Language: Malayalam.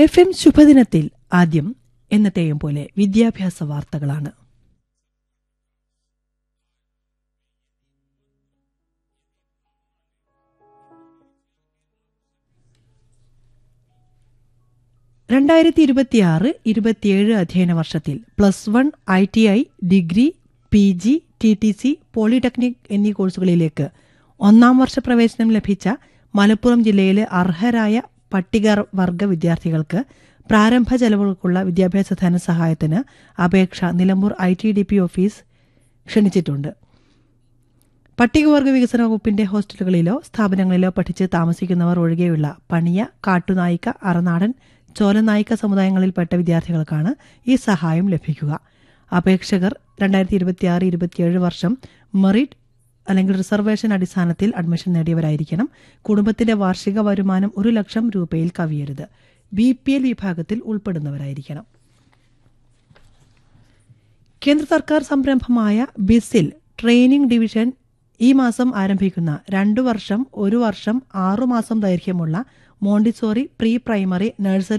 എഫ് എം ശുഭദിനത്തിൽ ആദ്യം എന്നത്തെയും പോലെ വിദ്യാഭ്യാസ വാർത്തകളാണ് രണ്ടായിരത്തി ഇരുപത്തിയാറ് ഇരുപത്തിയേഴ് അധ്യയന വർഷത്തിൽ plus one I T I degree P G T T C polytechnic എന്നീ കോഴ്സുകളിലേക്ക് ഒന്നാം വർഷ പ്രവേശനം ലഭിച്ച മലപ്പുറം ജില്ലയിലെ അർഹരായ പട്ടികവർഗ വിദ്യാർത്ഥികൾക്ക് പ്രാരംഭ ചെലവുകൾക്കുള്ള വിദ്യാഭ്യാസ ധനസഹായത്തിന് അപേക്ഷ Nilambur I T D P office ക്ഷണിച്ചിട്ടുണ്ട് പട്ടികവർഗ വികസന വകുപ്പിന്റെ ഹോസ്റ്റലുകളിലോ സ്ഥാപനങ്ങളിലോ പഠിച്ച് താമസിക്കുന്നവർ ഒഴികെയുള്ള പണിയ കാട്ടുനായിക്ക അറനാടൻ ചോലനായിക്ക സമുദായങ്ങളിൽപ്പെട്ട വിദ്യാർത്ഥികൾക്കാണ് ഈ സഹായം ലഭിക്കുക അപേക്ഷകർ രണ്ടായിരത്തി ഇരുപത്തിയാറ് ഇരുപത്തിയേഴ് വർഷം മെറിറ്റ് അല്ലെങ്കിൽ റിസർവേഷൻ അടിസ്ഥാനത്തിൽ അഡ്മിഷൻ നേടിയവരായിരിക്കണം കുടുംബത്തിന്റെ വാർഷിക വരുമാനം ഒരു ലക്ഷം രൂപയിൽ കവിയരുത് ബി പി എൽ വിഭാഗത്തിൽ ഉൾപ്പെടുന്നവരായിരിക്കണം കേന്ദ്ര സർക്കാർ സംരംഭമായ ബിസിൽ ട്രെയിനിംഗ് ഡിവിഷൻ ഈ മാസം ആരംഭിക്കുന്ന രണ്ടു വർഷം ഒരു വർഷം ആറുമാസം ദൈർഘ്യമുള്ള മോണ്ടിസോറി പ്രീ പ്രൈമറി നഴ്സറി